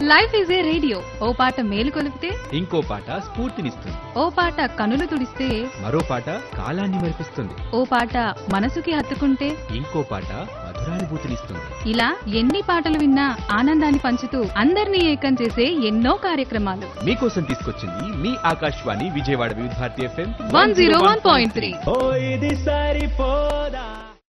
life is a radio ఓ పాట మేలు కొలిపితే ఇంకో పాట స్ఫూర్తినిస్తుంది ఓ పాట కనులు తుడిస్తే మరో పాట కాలాన్ని మరిపిస్తుంది ఓ పాట మనసుకి హత్తుకుంటే ఇంకో పాట మధురానుభూతినిస్తుంది ఇలా ఎన్ని పాటలు విన్నా ఆనందాన్ని పంచుతూ అందరినీ ఏకం చేసే ఎన్నో కార్యక్రమాలు మీకోసం తీసుకొచ్చింది మీ Akashvani Vijayawada Vividh Bharati FM one zero one point three ఓ ఇది సరిపోదా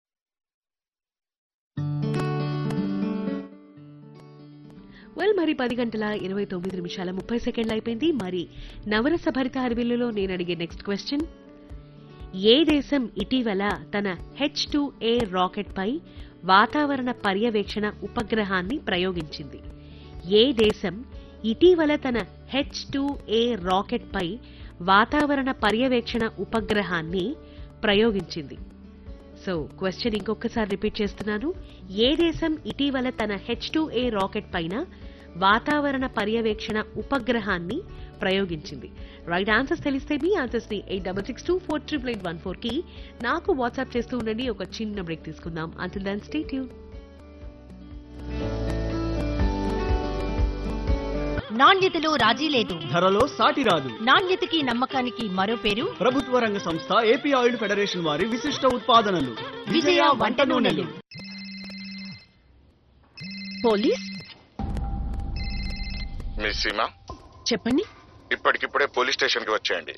వెల్ మరి పది గంటల ఇరవై తొమ్మిది నిమిషాల ముప్పై సెకండ్లు అయిపోయింది మరి నవరస భరిత అరవిల్లులో నేను అడిగే నెక్స్ట్ క్వశ్చన్ ఏ దేశం ఇటీవల తన హెచ్ టూ ఏ రాకెట్ పై వాతావరణ పర్యవేక్షణ ఉపగ్రహాన్ని ప్రయోగించింది ఏ దేశం ఇటీవల తన హెచ్ టూ ఏ రాకెట్ పై వాతావరణ పర్యవేక్షణ ఉపగ్రహాన్ని ప్రయోగించింది సో క్వశ్చన్ ఇంకొకసారి రిపీట్ చేస్తున్నాను ఏ దేశం ఇటీవల తన హెచ్ టూ ఏ రాకెట్ పైన వాతావరణ పర్యవేక్షణ ఉపగ్రహాన్ని ప్రయోగించింది రైట్ ఆన్సర్స్ తెలిస్తే మీ ఆన్సర్స్ ని eight double six two four triple eight one four కి నాకు వాట్సాప్ చేస్తూ ఉండండి ఒక చిన్న బ్రేక్ తీసుకుందాం అంటిల్ దన్ స్టే ట్యూన్ నాణ్యతలో రాజీ లేదు ధరలో సాటి రాదు నాణ్యతకి నమ్మకానికి మరో పేరు ప్రభుత్వ రంగ సంస్థ ఏపీ ఆయిల్ ఫెడరేషన్ వారి విశిష్ట ఉత్పాదనలు విజయ వంట నూనెలు పోలీస్ మిస్ సీమా చెప్పండి ఇప్పటికిప్పుడే పోలీస్ స్టేషన్ కి వచ్చేయండి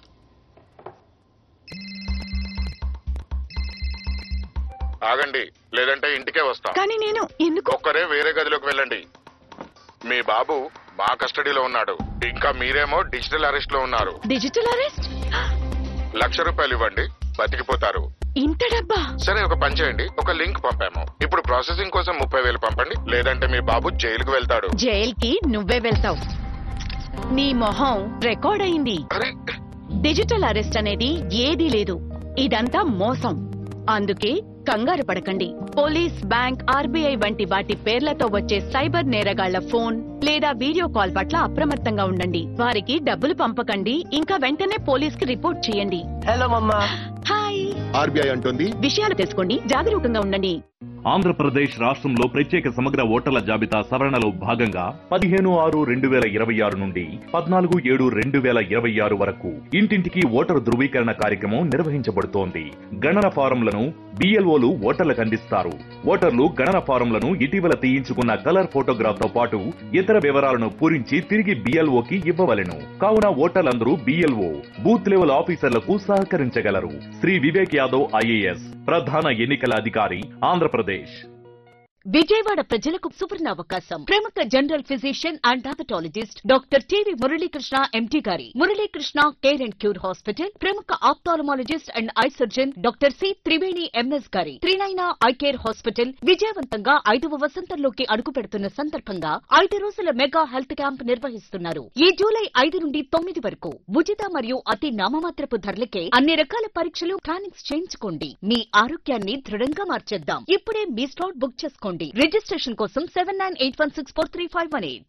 ఆగండి లేదంటే ఇంటికే వస్తాం కానీ నేను ఎందుకు ఒక్కరే వేరే గదిలోకి వెళ్ళండి మీ బాబు మా కస్టడీలో ఉన్నాడు ఇంకా మీరేమో డిజిటల్ అరెస్ట్ లో ఉన్నారు డిజిటల్ అరెస్ట్ లక్ష రూపాయలు ఇవ్వండి బతికిపోతారు ఇంత డబ్బా సరే ఒక పని చేయండి ఒక లింక్ పంపాము ఇప్పుడు ప్రాసెసింగ్ కోసం ముప్పై వేలు పంపండి లేదంటే మీ బాబు జైలుకు వెళ్తాడు జైల్కి నువ్వే వెళ్తావు నీ మొహం రికార్డ్ అయింది అరే డిజిటల్ అరెస్ట్ అనేది ఏదీ లేదు ఇదంతా మోసం అందుకే కంగారు పడకండి పోలీస్ బ్యాంక్ ఆర్బీఐ వంటి వాటి పేర్లతో వచ్చే సైబర్ నేరగాళ్ల ఫోన్ లేదా వీడియో కాల్ పట్ల అప్రమత్తంగా ఉండండి వారికి డబ్బులు పంపకండి ఇంకా వెంటనే పోలీస్ కి రిపోర్ట్ చేయండి హలో మమ్మా హాయ్ ఆర్బీఐ అంటుంది విషయాలు తెలుసుకోండి జాగరూకంగా ఉండండి ఆంధ్రప్రదేశ్ రాష్ట్రంలో ప్రత్యేక సమగ్ర ఓటర్ల జాబితా సవరణలో భాగంగా పదిహేను ఆరు రెండు వేల ఇరవై ఆరు నుండి పద్నాలుగు ఏడు రెండు వేల ఇరవై ఆరు వరకు ఇంటింటికి ఓటరు ధృవీకరణ కార్యక్రమం నిర్వహించబడుతోంది గణన ఫారంలను బిఎల్ఓలు ఓటర్లకు అందిస్తారు ఓటర్లు గణన ఫారంలను ఇటీవల తీయించుకున్న కలర్ ఫోటోగ్రాఫ్ తో పాటు ఇతర వివరాలను పూరించి తిరిగి బిఎల్ఓకి ఇవ్వవలెను కావున ఓటర్లందరూ బిఎల్ఓ బూత్ లెవెల్ ఆఫీసర్లకు సహకరించగలరు శ్రీ వివేక్ యాదవ్ ఐఏఎస్ ప్రధాన ఎన్నికల అధికారి ఆంధ్రప్రదేశ్ విజయవాడ ప్రజలకు సువర్ణ అవకాశం ప్రముఖ general physician and dermatologist doctor TV Muralikrishna MD గారి Muralikrishna care and cure hospital ప్రముఖ ophthalmologist and eye surgeon doctor C Triveni MS గారి త్రినైనా ఐ కేర్ హాస్పిటల్ విజయవంతంగా ఐదవ వసంతంలోకి అడుగు పెడుతున్న సందర్భంగా ఐదు రోజుల మెగా హెల్త్ క్యాంప్ నిర్వహిస్తున్నారు ఈ జూలై ఐదు నుండి తొమ్మిది వరకు ఉచిత మరియు అతి నామమాత్రపు ధరలకే అన్ని రకాల పరీక్షలు ప్లానింగ్స్ చేయించుకోండి మీ ఆరోగ్యాన్ని దృఢంగా మార్చేద్దాం ఇప్పుడే మీ స్లాట్ బుక్ చేసుకోండి రిజిస్ట్రేషన్ కోసం seven nine eight one six four three five one eight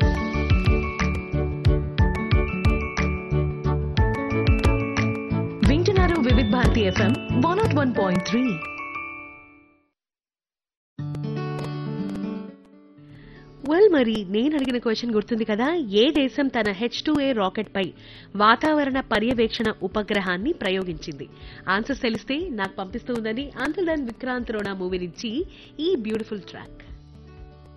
వింటున్నారు Vividh Bharati FM one nought one point three well మరి నేను అడిగిన క్వశ్చన్ గుర్తుంది కదా ఏ దేశం తన హెచ్ టూ ఏ రాకెట్ పై వాతావరణ పర్యవేక్షణ ఉపగ్రహాన్ని ప్రయోగించింది ఆన్సర్స్ తెలిస్తే నాకు పంపిస్తూ ఉందని అంతల్ దన్ విక్రాంత్ రోనా మూవీ నుంచి ఈ బ్యూటిఫుల్ ట్రాక్